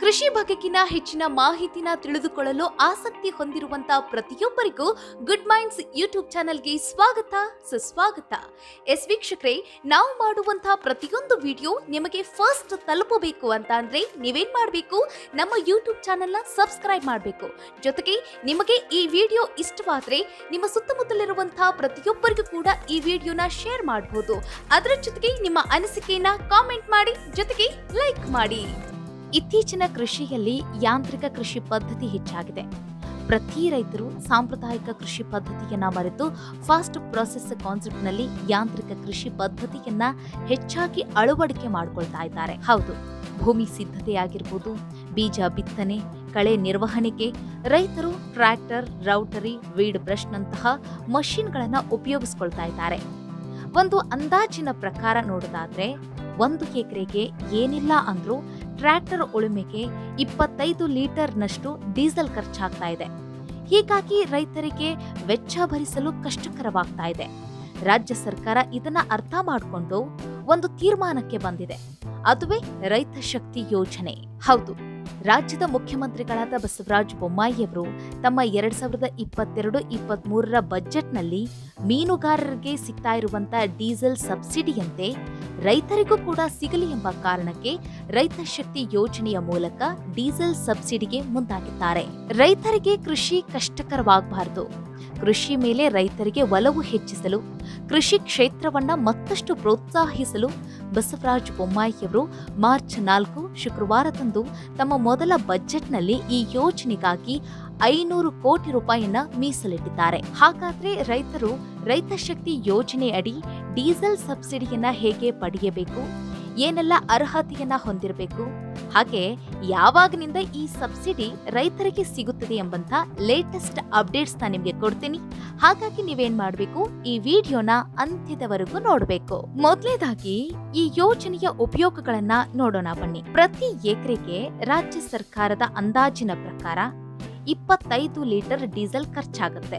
ಕೃಷಿ ಬಗೆಗಿನ ಹೆಚ್ಚಿನ ಮಾಹಿತಿನ ತಿಳಿದುಕೊಳ್ಳಲು ಆಸಕ್ತಿ ಹೊಂದಿರುವಂತಹ ಪ್ರತಿಯೊಬ್ಬರಿಗೂ ಗುಡ್ ಮೈಂಡ್ಸ್ ಯೂಟ್ಯೂಬ್ ಚಾನೆಲ್ಗೆ ಸ್ವಾಗತ ಸುಸ್ವಾಗತ ಎಸ್ ವೀಕ್ಷಕರೇ ನಾವು ಮಾಡುವಂತಹ ಪ್ರತಿಯೊಂದು ವಿಡಿಯೋ ನಿಮಗೆ ಫಸ್ಟ್ ತಲುಪಬೇಕು ಅಂತ ಅಂದ್ರೆ ನೀವೇನ್ ಮಾಡಬೇಕು ನಮ್ಮ ಯೂಟ್ಯೂಬ್ ಚಾನೆಲ್ನ ಸಬ್ಸ್ಕ್ರೈಬ್ ಮಾಡಬೇಕು ಜೊತೆಗೆ ನಿಮಗೆ ಈ ವಿಡಿಯೋ ಇಷ್ಟವಾದ್ರೆ ನಿಮ್ಮ ಸುತ್ತಮುತ್ತಲಿರುವಂತಹ ಪ್ರತಿಯೊಬ್ಬರಿಗೂ ಕೂಡ ಈ ವಿಡಿಯೋನ ಶೇರ್ ಮಾಡಬಹುದು ಅದರ ಜೊತೆಗೆ ನಿಮ್ಮ ಅನಿಸಿಕೆಯನ್ನ ಕಾಮೆಂಟ್ ಮಾಡಿ ಜೊತೆಗೆ ಲೈಕ್ ಮಾಡಿ ಇತ್ತೀಚಿನ ಕೃಷಿಯಲ್ಲಿ ಯಾಂತ್ರಿಕ ಕೃಷಿ ಪದ್ಧತಿ ಹೆಚ್ಚಾಗಿದೆ ಪ್ರತಿ ರೈತರು ಸಾಂಪ್ರದಾಯಿಕ ಕೃಷಿ ಪದ್ಧತಿಯನ್ನ ಮರೆತು ಫಾಸ್ಟ್ ಪ್ರೊಸೆಸ್ ಕಾನ್ಸೆಪ್ಟ್ನಲ್ಲಿ ಯಾಂತ್ರಿಕ ಕೃಷಿ ಪದ್ಧತಿಯನ್ನ ಹೆಚ್ಚಾಗಿ ಅಳವಡಿಕೆ ಮಾಡಿಕೊಳ್ತಾ ಇದ್ದಾರೆ ಹೌದು ಭೂಮಿ ಸಿದ್ಧತೆಯಾಗಿರ್ಬೋದು ಬೀಜ ಬಿತ್ತನೆ ಕಳೆ ನಿರ್ವಹಣೆಗೆ ರೈತರು ಟ್ರ್ಯಾಕ್ಟರ್ ರೌಟರಿ ವೀಡ್ ಬ್ರಷ್ನಂತಹ ಮಷಿನ್ಗಳನ್ನು ಉಪಯೋಗಿಸ್ಕೊಳ್ತಾ ಇದ್ದಾರೆ ಒಂದು ಅಂದಾಜಿನ ಪ್ರಕಾರ ನೋಡೋದಾದ್ರೆ ಒಂದು ಎಕರೆಗೆ ಏನಿಲ್ಲ ಅಂದ್ರೂ ಟ್ರ್ಯಾಕ್ಟರ್ ಉಳುಮೆಗೆ ಇಪ್ಪತ್ತೈದು ಲೀಟರ್ನಷ್ಟು ಡೀಸೆಲ್ ಖರ್ಚಾಗ್ತಾ ಇದೆ ಹೀಗಾಗಿ ರೈತರಿಗೆ ವೆಚ್ಚ ಭರಿಸಲು ಕಷ್ಟಕರವಾಗ್ತಾ ಇದೆ ರಾಜ್ಯ ಸರ್ಕಾರ ಇದನ್ನ ಅರ್ಥ ಮಾಡಿಕೊಂಡು ಒಂದು ತೀರ್ಮಾನಕ್ಕೆ ಬಂದಿದೆ ಅದುವೇ ರೈತ ಶಕ್ತಿ ಯೋಜನೆ ಹೌದು ರಾಜ್ಯದ ಮುಖ್ಯಮಂತ್ರಿಗಳಾದ ಬಸವರಾಜ ಬೊಮ್ಮಾಯಿಯವರು ತಮ್ಮ ಎರಡ್ ಸಾವಿರದ ಇಪ್ಪತ್ತೆರಡು ಇಪ್ಪತ್ತ್ ಮೂರರ ಬಜೆಟ್ನಲ್ಲಿ ಮೀನುಗಾರರಿಗೆ ಸಿಗ್ತಾ ಇರುವಂತ ಡೀಸೆಲ್ ಸಬ್ಸಿಡಿಯಂತೆ ರೈತರಿಗೂ ಕೂಡ ಸಿಗಲಿ ಎಂಬ ಕಾರಣಕ್ಕೆ ರೈತ ಶಕ್ತಿ ಯೋಜನೆಯ ಮೂಲಕ ಡೀಸೆಲ್ ಸಬ್ಸಿಡಿಗೆ ಮುಂದಾಗಿದ್ದಾರೆ ರೈತರಿಗೆ ಕೃಷಿ ಕಷ್ಟಕರವಾಗಬಾರದು ಕೃಷಿ ಮೇಲೆ ರೈತರಿಗೆ ಒಲವು ಹೆಚ್ಚಿಸಲು ಕೃಷಿ ಕ್ಷೇತ್ರವನ್ನ ಮತ್ತಷ್ಟು ಪ್ರೋತ್ಸಾಹಿಸಲು ಬಸವರಾಜ ಬೊಮ್ಮಾಯಿಯವರು ಮಾರ್ಚ್ ನಾಲ್ಕು ಶುಕ್ರವಾರದಂದು ತಮ್ಮ ಮೊದಲ ಬಜೆಟ್ನಲ್ಲಿ ಈ ಯೋಜನೆಗಾಗಿ ಐನೂರು ಕೋಟಿ ರೂಪಾಯಿಯನ್ನ ಮೀಸಲಿಟ್ಟಿದ್ದಾರೆ ಹಾಗಾದ್ರೆ ರೈತರು ರೈತ ಶಕ್ತಿ ಯೋಜನೆ ಅಡಿ ಡೀಸೆಲ್ ಸಬ್ಸಿಡಿಯನ್ನ ಹೇಗೆ ಪಡೆಯಬೇಕು ಏನೆಲ್ಲ ಅರ್ಹತೆಯನ್ನ ಹೊಂದಿರಬೇಕು ಹಾಗೆ ಯಾವಾಗಿನಿಂದ ಈ ಸಬ್ಸಿಡಿ ರೈತರಿಗೆ ಸಿಗುತ್ತದೆ ಎಂಬಂತ ಲೇಟೆಸ್ಟ್ ಅಪ್ಡೇಟ್ಸ್ ನ ನಿಮ್ಗೆ ಕೊಡ್ತೀನಿ ಹಾಗಾಗಿ ನೀವೇನ್ ಮಾಡಬೇಕು ಈ ವಿಡಿಯೋನ ಅಂತ್ಯದವರೆಗೂ ನೋಡಬೇಕು ಮೊದಲನೇದಾಗಿ ಈ ಯೋಜನೆಯ ಉಪಯೋಗಗಳನ್ನ ನೋಡೋಣ ಬನ್ನಿ ಪ್ರತಿ ಎಕರೆಗೆ ರಾಜ್ಯ ಸರ್ಕಾರದ ಅಂದಾಜಿನ ಪ್ರಕಾರ ಇಪ್ಪತ್ತೈದು ಲೀಟರ್ ಡೀಸೆಲ್ ಖರ್ಚಾಗುತ್ತೆ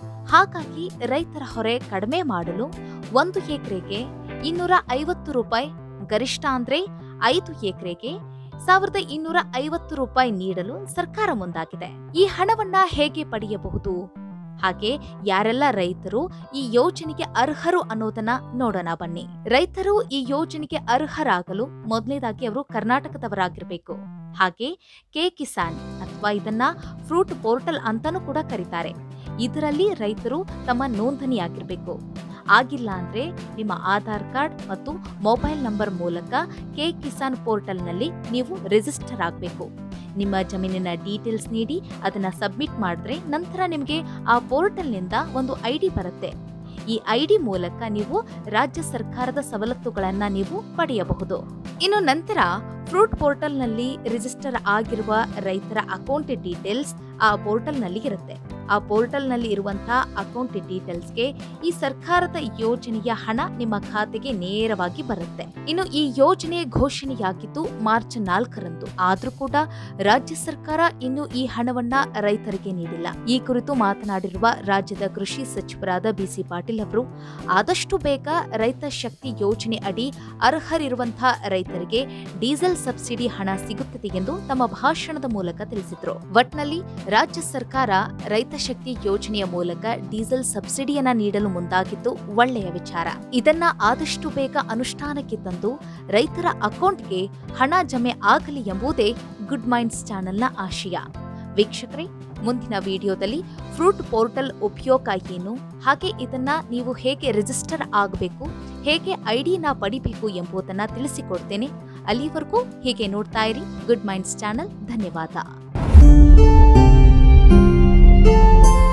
ಹಾಗಾಗಿ ರೈತರ ಹೊರೆ ಕಡಿಮೆ ಮಾಡಲು ಒಂದು ಎಕರೆಗೆ ಇನ್ನೂರ ಐವತ್ತು ರೂಪಾಯಿ ಗರಿಷ್ಠ ಅಂದ್ರೆ ಐದು ಎಕರೆಗೆ ಸಾವಿರದ ಇನ್ನೂರ ಐವತ್ತು ರೂಪಾಯಿ ನೀಡಲು ಸರ್ಕಾರ ಮುಂದಾಗಿದೆ ಈ ಹಣವನ್ನ ಹೇಗೆ ಪಡೆಯಬಹುದು ಹಾಗೆ ಯಾರೆಲ್ಲ ರೈತರು ಈ ಯೋಜನೆಗೆ ಅರ್ಹರು ಅನ್ನೋದನ್ನ ನೋಡೋಣ ಬನ್ನಿ ರೈತರು ಈ ಯೋಜನೆಗೆ ಅರ್ಹರಾಗಲು ಮೊದಲನೇದಾಗಿ ಅವರು ಕರ್ನಾಟಕದವರಾಗಿರ್ಬೇಕು ಹಾಗೆ ಕೆ ಕಿಸಾನ್ ಅಥವಾ ಇದನ್ನ ಫ್ರೂಟ್ ಪೋರ್ಟಲ್ ಅಂತಾನೂ ಕೂಡ ಕರೀತಾರೆ ಇದರಲ್ಲಿ ರೈತರು ತಮ್ಮ ನೋಂದಣಿಯಾಗಿರ್ಬೇಕು ಆಗಿಲ್ಲ ಅಂದ್ರೆ ನಿಮ್ಮ ಆಧಾರ್ ಕಾರ್ಡ್ ಮತ್ತು ಮೊಬೈಲ್ ನಂಬರ್ ಮೂಲಕ ಕೆ ಕಿಸಾನ್ ಪೋರ್ಟಲ್ನಲ್ಲಿ ನೀವು ರಿಜಿಸ್ಟರ್ ಆಗಬೇಕು ನಿಮ್ಮ ಜಮೀನಿನ ಡೀಟೇಲ್ಸ್ ನೀಡಿ ಅದನ್ನ ಸಬ್ಮಿಟ್ ಮಾಡಿದ್ರೆ ನಂತರ ನಿಮಗೆ ಆ ಪೋರ್ಟಲ್ನಿಂದ ಒಂದು ಐ ಡಿ ಬರುತ್ತೆ ಈ ಐ ಡಿ ಮೂಲಕ ನೀವು ರಾಜ್ಯ ಸರ್ಕಾರದ ಸವಲತ್ತುಗಳನ್ನ ನೀವು ಪಡೆಯಬಹುದು ಇನ್ನು ನಂತರ ಫ್ರೂಟ್ ಪೋರ್ಟಲ್ನಲ್ಲಿ ರಿಜಿಸ್ಟರ್ ಆಗಿರುವ ರೈತರ ಅಕೌಂಟ್ ಡೀಟೇಲ್ಸ್ ಆ ಪೋರ್ಟಲ್ನಲ್ಲಿ ಇರುತ್ತೆ ಆ ಪೋರ್ಟಲ್ನಲ್ಲಿ ಇರುವಂತಹ ಅಕೌಂಟ್ ಡೀಟೇಲ್ಸ್ಗೆ ಈ ಸರ್ಕಾರದ ಯೋಜನೆಯ ಹಣ ನಿಮ್ಮ ಖಾತೆಗೆ ನೇರವಾಗಿ ಬರುತ್ತೆ ಇನ್ನು ಈ ಯೋಜನೆ ಘೋಷಣೆಯಾಗಿದ್ದು ಮಾರ್ಚ್ ನಾಲ್ಕರಂದು ಆದ್ರೂ ಕೂಡ ರಾಜ್ಯ ಸರ್ಕಾರ ಇನ್ನು ಈ ಹಣವನ್ನ ರೈತರಿಗೆ ನೀಡಿಲ್ಲ ಈ ಕುರಿತು ಮಾತನಾಡಿರುವ ರಾಜ್ಯದ ಕೃಷಿ ಸಚಿವರಾದ ಬಿಸಿ ಪಾಟೀಲ್ ಅವರು ಆದಷ್ಟು ಬೇಗ ರೈತ ಶಕ್ತಿ ಯೋಜನೆ ಅಡಿ ಅರ್ಹರಿರುವಂತಹ ರೈತರಿಗೆ ಡೀಸೆಲ್ ಸಬ್ಸಿಡಿ ಹಣ ಸಿಗುತ್ತದೆ ಎಂದು ತಮ್ಮ ಭಾಷಣದ ಮೂಲಕ ತಿಳಿಸಿದ್ರು ಒಟ್ನಲ್ಲಿ ರಾಜ್ಯ ಸರ್ಕಾರ ರೈತ ಶಕ್ತಿ ಯೋಜನೆಯ ಮೂಲಕ ಡೀಸೆಲ್ ಸಬ್ಸಿಡಿಯನ್ನ ನೀಡಲು ಮುಂದಾಗಿದ್ದು ಒಳ್ಳೆಯ ವಿಚಾರ ಇದನ್ನ ಆದಷ್ಟು ಬೇಗ ಅನುಷ್ಠಾನಕ್ಕೆ ತಂದು ರೈತರ ಅಕೌಂಟ್ಗೆ ಹಣ ಜಮೆ ಆಗಲಿ ಎಂಬುದೇ ಗುಡ್ ಮೈಂಡ್ಸ್ ಚಾನೆಲ್ನ ಆಶಯ ವೀಕ್ಷಕರೇ ಮುಂದಿನ ವಿಡಿಯೋದಲ್ಲಿ ಫ್ರೂಟ್ ಪೋರ್ಟಲ್ ಉಪಯೋಗ ಏನು ಹಾಗೆ ಇದನ್ನ ನೀವು ಹೇಗೆ ರಿಜಿಸ್ಟರ್ ಆಗಬೇಕು ಹೇಗೆ ಐಡಿನ ಪಡಿಬೇಕು ಎಂಬುದನ್ನ ತಿಳಿಸಿಕೊಡ್ತೇನೆ ಅಲ್ಲಿವರೆಗೂ ಹೀಗೆ ನೋಡ್ತಾ ಇರಿ ಗುಡ್ ಮೈಂಡ್ಸ್ ಚಾನೆಲ್ ಧನ್ಯವಾದ